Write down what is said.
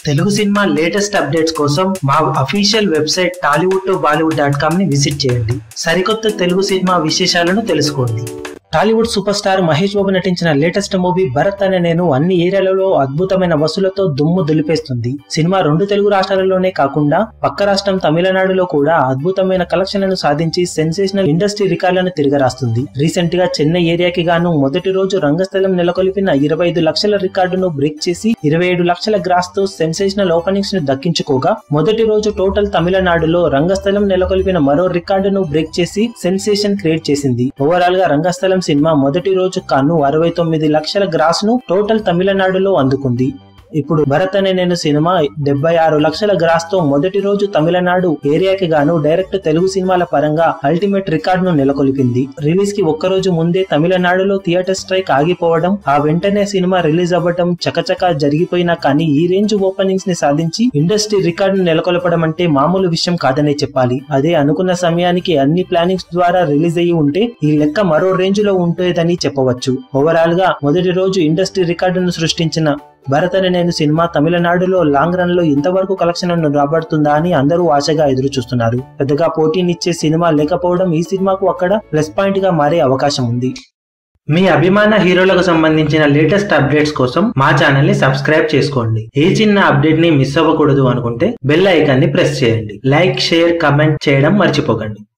Telugu cinema latest updates కోసం మా official website Tollywood to Bollywood dot com ని విజిట్ చేయండి సరికొత్త తెలుగు సినిమా విశేషాలను తెలుసుకోండి టాలీవుడ్ సూపర్ స్టార్ మహేష్ బాబు నటించిన లేటెస్ట్ మూవీ భరత్ అనే నేను అన్ని ఏరియాలలో అద్భుతమైన వసూలతో దుమ్ము దులిపేస్తుంది సినిమా రెండు తెలుగు రాష్ట్రాలలోనే కాకుండా పక్క రాష్ట్రం తమిళనాడులో కూడా అద్భుతమైన కలెక్షన్లను సాధించి సెన్సేషనల్ ఇండస్ట్రీ రికార్డులను తిరగరాస్తుంది రీసెంట్ గా చెన్నై ఏరియాకి గాను మొదటి రోజు రంగస్థలం నెలకొల్పిన ఇరవై ఐదు లక్షల రికార్డును బ్రేక్ చేసి ఇరవై ఏడు లక్షల గ్రాస్ తో సెన్సేషనల్ ఓపెనింగ్స్ ను దక్కించుకోగా మొదటి రోజు టోటల్ తమిళనాడులో రంగస్థలం నెలకొల్పిన మరో రికార్డును బ్రేక్ చేసి సెన్సేషన్ క్రియేట్ చేసింది ఓవరాల్ గా రంగస్థలం సినిమా మొదటి రోజు కాను అరవై తొమ్మిది లక్షల గ్రాస్ ను టోటల్ తమిళనాడులో అందుకుంది ఇప్పుడు భరత్ అనే నేను సినిమా డెబ్బై ఆరు లక్షల గ్రాస్ తో మొదటి రోజు తమిళనాడు ఏరియాకి గాను డైరెక్ట్ తెలుగు సినిమాల పరంగా అల్టిమేట్ రికార్డ్ ను నెలకొల్పింది రిలీజ్ కి ఒక్క రోజు ముందే తమిళనాడులో థియేటర్ స్ట్రైక్ ఆగిపోవడం ఆ వెంటనే సినిమా రిలీజ్ అవ్వడం చకచకా జరిగిపోయినా కానీ ఈ రేంజ్ ఓపెనింగ్స్ ని సాధించి ఇండస్ట్రీ రికార్డు నెలకొల్పడం అంటే మామూలు విషయం కాదనే చెప్పాలి అదే అనుకున్న సమయానికి అన్ని ప్లానింగ్స్ ద్వారా రిలీజ్ అయ్యి ఉంటే ఈ లెక్క మరో రేంజ్ లో ఉంటుందని చెప్పవచ్చు ఓవరాల్ గా మొదటి రోజు ఇండస్ట్రీ రికార్డును సృష్టించిన భరత్ అనే నేను సినిమా తమిళనాడులో లాంగ్ రన్ లో ఇంతవరకు కలెక్షన్ రాబడుతుందా అని అందరూ ఆశగా ఎదురు చూస్తున్నారు పెద్దగా పోటీనిచ్చే సినిమా లేకపోవడం ఈ సినిమాకు అక్కడ ప్లస్ పాయింట్ గా మారే అవకాశం ఉంది మీ అభిమాన హీరోలకు సంబంధించిన లేటెస్ట్ అప్డేట్స్ కోసం మా ఛానల్ ని సబ్స్క్రైబ్ చేసుకోండి ఏ చిన్న అప్డేట్ ని మిస్ అవ్వకూడదు అనుకుంటే బెల్ ఐకాన్ ని ప్రెస్ చేయండి లైక్ షేర్ కమెంట్ చేయడం మర్చిపోకండి